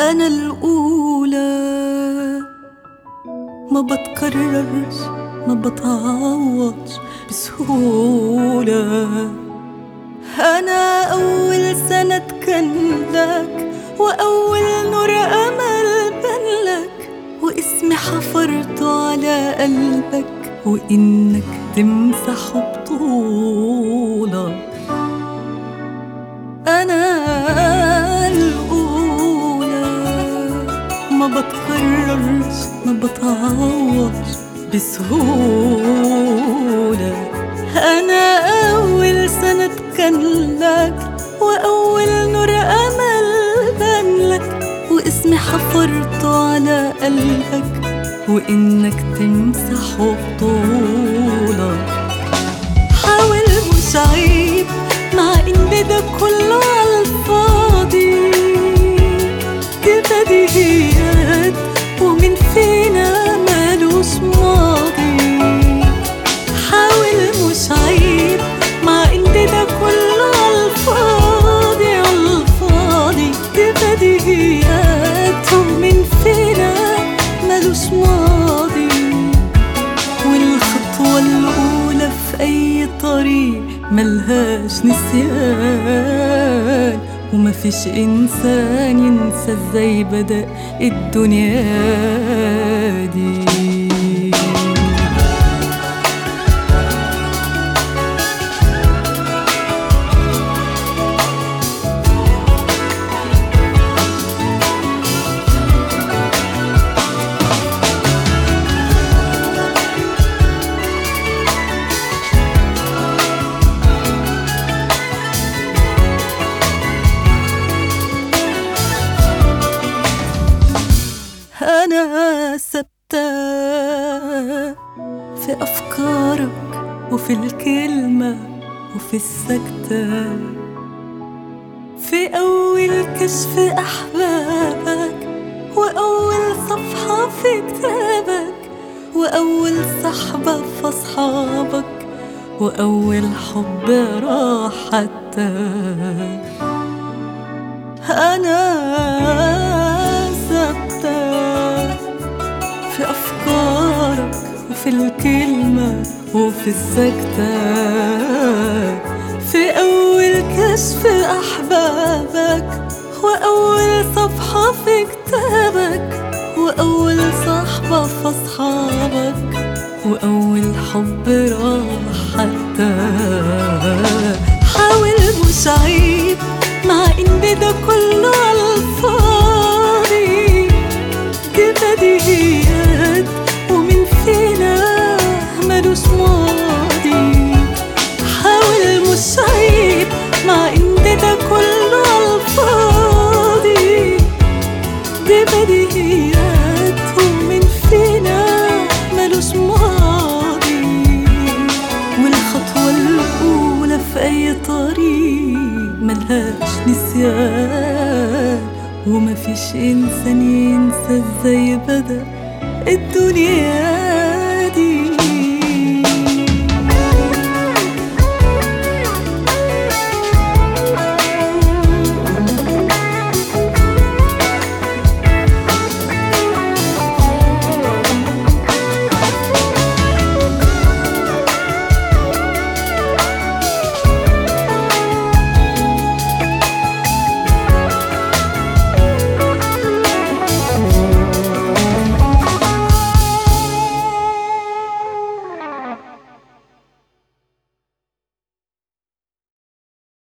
أنا الأولى ما بتكررش ما بتعوضش بسهولة أنا أول سنة كان لك وأول نور أمل بان لك واسمي حفرته على قلبك وإنك تمسحه بطولة أنا الأولى ما بتكررش ما بتعوضش بسهولة أنا أول سنة كان لك وأول نور أمل بان لك واسمي حفرته على قلبك وإنك تمسحه بطولة حاول مش عيب مع إن ده كله عالفاضي دي بديهيات ومن فينا مالوش ماضي حاول مش عيب مع إن ده كله عالفاضي عالفاضي دي بديهيات ومن فينا مالوش ماضي والخطوة الأولى في أي طريق ملهاش نسيان ومفيش إنسان ينسى ازاي بدأ الدنيا دي أنا ثابتة في أفكارك وفي الكلمة وفي السكتة في أول كشف أحبابك وأول صفحة في كتابك وأول صحبة في أصحابك وأول حب راح حتى أنا ثابتة في أفكارك وفي الكلمة وفي السكتة في أول كشف أحبابك وأول صفحة في كتابك وأول صحبة في أصحابك وأول حب راح حتى حاول مش عيب مع إن ده كله عالفاضي دي بديهيات ومن فينا ملوش ماضي حاول مش عيب مع إن ده كله عالفاضي دي بديهيات ومن فينا ملوش ماضي والخطوة الأولى في أي طريق ملهاش نسيان ومفيش إنسان ينسى ازاي بدأ الدنيا